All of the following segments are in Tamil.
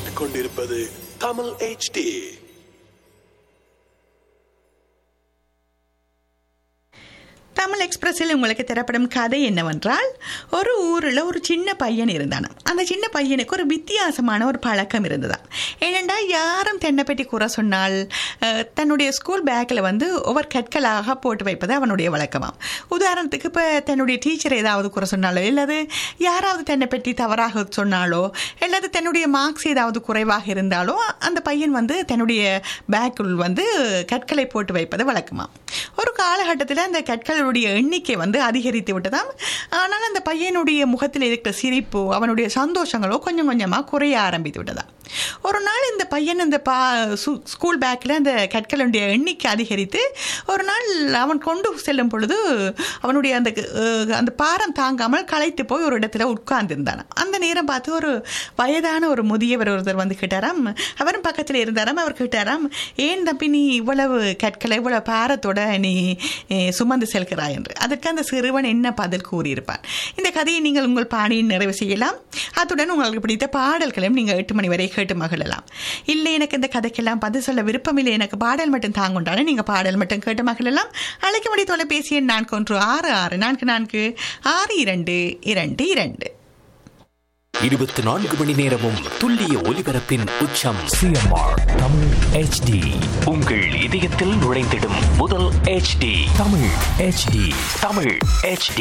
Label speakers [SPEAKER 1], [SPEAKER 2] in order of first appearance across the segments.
[SPEAKER 1] கேட்டுக்கொண்டிருப்பது தமிழ் HD
[SPEAKER 2] தமிழ் எக்ஸ்பிரஸில் உங்களுக்கு தரப்படும் கதை என்னவென்றால் ஒரு ஊரில் ஒரு சின்ன பையன் இருந்தானாம் அந்த சின்ன பையனுக்கு ஒரு வித்தியாசமான ஒரு பழக்கம் இருந்ததாம் ஏனெண்டா யாரும் தென்னை பற்றி கூற சொன்னால் அஹ், தன்னுடைய ஸ்கூல் பேக்கில் வந்து ஒவ்வொரு கற்களாக போட்டு வைப்பது அவனுடைய வழக்கமாம் உதாரணத்துக்கு இப்போ தன்னுடைய டீச்சர் ஏதாவது கூற சொன்னாலோ இல்லது யாராவது தன்னை பற்றி தவறாக சொன்னாலோ அல்லது தன்னுடைய மார்க்ஸ் ஏதாவது குறைவாக இருந்தாலோ அந்த பையன் வந்து தன்னுடைய பேக்குள் வந்து கற்களை போட்டு வைப்பது வழக்கமாம் ஒரு காலகட்டத்தில் அந்த கற்களுடைய எண்ணிக்கை வந்து அதிகரித்து விட்டதாம் ஆனால் அந்த பையனுடைய முகத்தில் இருக்கிற சிரிப்பு அவனுடைய சந்தோஷங்களோ கொஞ்சம் கொஞ்சமாக குறைய ஆரம்பித்து விட்டதாம் ஒரு நாள் இந்த பையன் அந்த பா சு- ஸ்கூல் பேக்கில் அந்த கற்களுடைய எண்ணிக்கை அதிகரித்து ஒரு நாள் அவன் கொண்டு செல்லும் பொழுது அவனுடைய அந்த அஹ், அந்த பாரம் தாங்காமல் களைத்து போய் ஒரு இடத்துல உட்கார்ந்திருந்தான் அந்த நேரம் பார்த்து ஒரு வயதான ஒரு முதியவர் ஒருத்தர் வந்து கேட்டாராம் அவரும் பக்கத்தில் இருந்தாராம் அவர் கேட்டாராம் ஏன் தம்பி நீ இவ்வளவு கற்களை இவ்வளவு பாரத்தோட நீ அஹ், சுமந்து செல்கிறாய் என்று அதற்கு அந்த சிறுவன் என்ன பதில் கூறியிருப்பார் இந்த கதையை நீங்கள் உங்கள் பாணியில் நிறைவு செய்யலாம் அத்துடன் உங்களுக்கு பிடித்த பாடல்களையும் நீங்கள் எட்டு மணி வரை கேட்டு மகிழலாம் இல்லை எனக்கு இந்த கதைக்கெல்லாம் பதில் சொல்ல விருப்பமில்லை எனக்கு பாடல் மட்டும் தாங்குண்டானே நீங்கள் பாடல் மட்டும் கேட்டு மகிழலாம் அழைக்க முடிய தொலைபேசி எண் நான்கு ஒன்று ஆறு ஆறு நான்கு நான்கு ஆறு இரண்டு இரண்டு இரண்டு
[SPEAKER 3] இருபத்தி நான்கு மணி நேரமும் துல்லிய ஒலிபரப்பின் உச்சம்
[SPEAKER 4] சிஎம்ஆர் தமிழ் ஹெச்டி
[SPEAKER 3] உங்கள் இதயத்தில் நுழைந்திடும் முதல் HD
[SPEAKER 4] Tamil HD
[SPEAKER 3] Tamil HD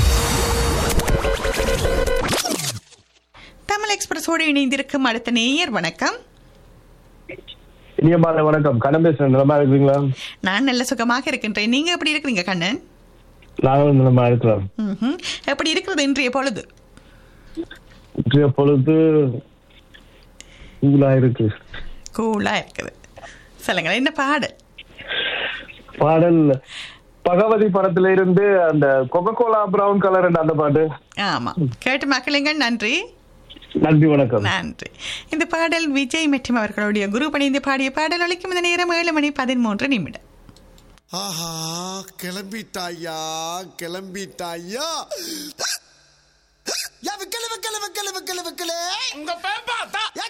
[SPEAKER 2] Tamil எக்ஸ்பிரஸோடு இணைந்திருக்கும் அடுத்த நேயர் வணக்கம்
[SPEAKER 5] இனிய மாலை வணக்கம் கண்ணன் பேசுறேன் நிலமா இருக்கிறீங்களா
[SPEAKER 2] நான் நல்ல சுகமாக இருக்கின்றேன் நீங்க எப்படி இருக்கிறீங்க கண்ணன்
[SPEAKER 5] நாங்களும் நிலமா இருக்கிறோம்
[SPEAKER 2] ம்ஹும். எப்படி இருக்கிறது இன்றைய பொழுது
[SPEAKER 5] இன்றைய பொழுது கூலா இருக்கு
[SPEAKER 2] கூலா இருக்குது சொல்லுங்களேன் என்ன பாடல்
[SPEAKER 5] பாடல் பகவதி படத்துல இருந்து அந்த கொக்கோ கோலா பிரவுன் கலர் அந்த பாட்டு
[SPEAKER 2] ஆமா கேட்டு மக்களுங்க நன்றி
[SPEAKER 5] நன்றி வணக்கம்
[SPEAKER 2] நன்றி இந்த பாடல் விஜய் மற்றும் அவர்களுடைய குரு பணிந்து பாடிய பாடல் ஒழிக்கும் இந்த நேரம் ஏழு மணி பதிமூன்று நிமிடம்
[SPEAKER 6] ஆஹா கிளம்பிட்டாயா கிளம்பிட்டாயா யா, வைக்கல வைக்கல வைக்கல வைக்கல வைக்கல
[SPEAKER 7] உங்க பேம்பா